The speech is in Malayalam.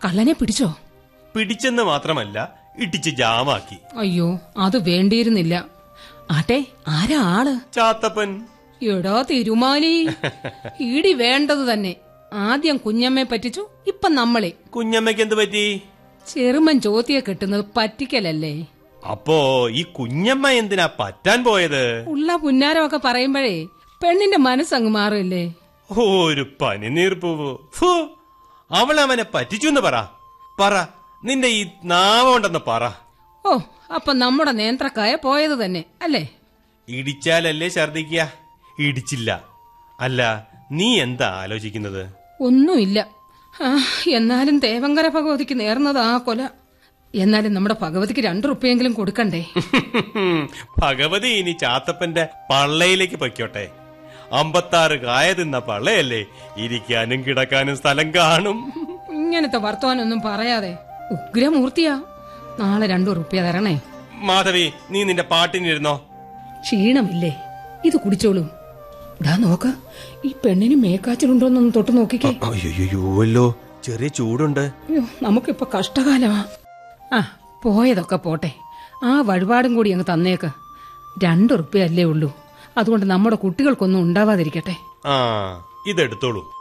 കള്ളനെ പിടിച്ചോ പിടിച്ചെന്ന് മാത്രമല്ല ഇടിച്ച് ജാമാക്കി അയ്യോ അത് വേണ്ടിയിരുന്നില്ല ആട്ടെ ആരാ ആള് ചാത്തപ്പൻ എടാ തിരുമാലി ഇടി വേണ്ടത് തന്നെ ആദ്യം കുഞ്ഞമ്മയെ പറ്റിച്ചു ഇപ്പൊ നമ്മളെ കുഞ്ഞമ്മയ്ക്ക് എന്ത് പറ്റി ചെറുമൻ ചോത്തിയെ കെട്ടുന്നത് പറ്റിക്കലല്ലേ അപ്പോ ഈ കുഞ്ഞമ്മ എന്തിനാ പറ്റാൻ പോയത് ഉള്ള പുന്നാരമൊക്കെ പറയുമ്പോഴേ പെണ്ണിന്റെ മനസ്സങ്ങ് മാറില്ലേ ഓ, ഒരു പനിനീർപ്പൂവ് ഫു അവൾ അവനെ പറ്റിച്ചു എന്ന് പറ പറ നിന്റെ ഈ നാവുണ്ടെന്ന് പറ ഓ അപ്പൊ നമ്മുടെ നേന്ത്രക്കായ പോയത് തന്നെ അല്ലേ ഇടിച്ചാലല്ലേ ഛർദിക്കുക ഇടിച്ചില്ല അല്ല നീ എന്താ ആലോചിക്കുന്നത് ഒന്നുമില്ല ആ, എന്നാലും ദേവങ്കര ഭഗവതിക്ക് നേർന്നത് ആ കൊല എന്നാലും നമ്മുടെ ഭഗവതിക്ക് രണ്ടു റുപ്യെങ്കിലും കൊടുക്കണ്ടേ ഭഗവതി ഇനി ചാത്തപ്പന്റെ പള്ളയിലേക്ക് പൊയ്ക്കോട്ടെ അമ്പത്താറ് കായ തിന്ന പള്ളയല്ലേ ഇരിക്കാനും കിടക്കാനും സ്ഥലം കാണും ഇങ്ങനത്തെ വർത്തമാനൊന്നും പറയാതെ ഉഗ്രമൂർത്തിയാ നാളെ രണ്ടു റുപ്യ തരണേ മാധവി നീ നിന്റെ പാട്ടിനിരുന്നോ ക്ഷീണമില്ലേ ഇത് കുടിച്ചോളൂ ഇതാ നോക്ക ഈ പെണ്ണിന് മേക്കാച്ചിലുണ്ടോന്നൊന്ന് തൊട്ട് നോക്കിക്കേ അയ്യോല്ലോ ചെറിയ ചൂടുണ്ട് അയ്യോ നമുക്കിപ്പൊ കഷ്ടകാലമാ ആ പോയതൊക്കെ പോട്ടെ ആ വഴിപാടും കൂടി അങ്ങ് തന്നേക്ക് രണ്ടു റുപ്യ അല്ലേ ഉള്ളൂ അതുകൊണ്ട് നമ്മുടെ കുട്ടികൾക്കൊന്നും ഉണ്ടാവാതിരിക്കട്ടെ ആ ഇതെടുത്തോളൂ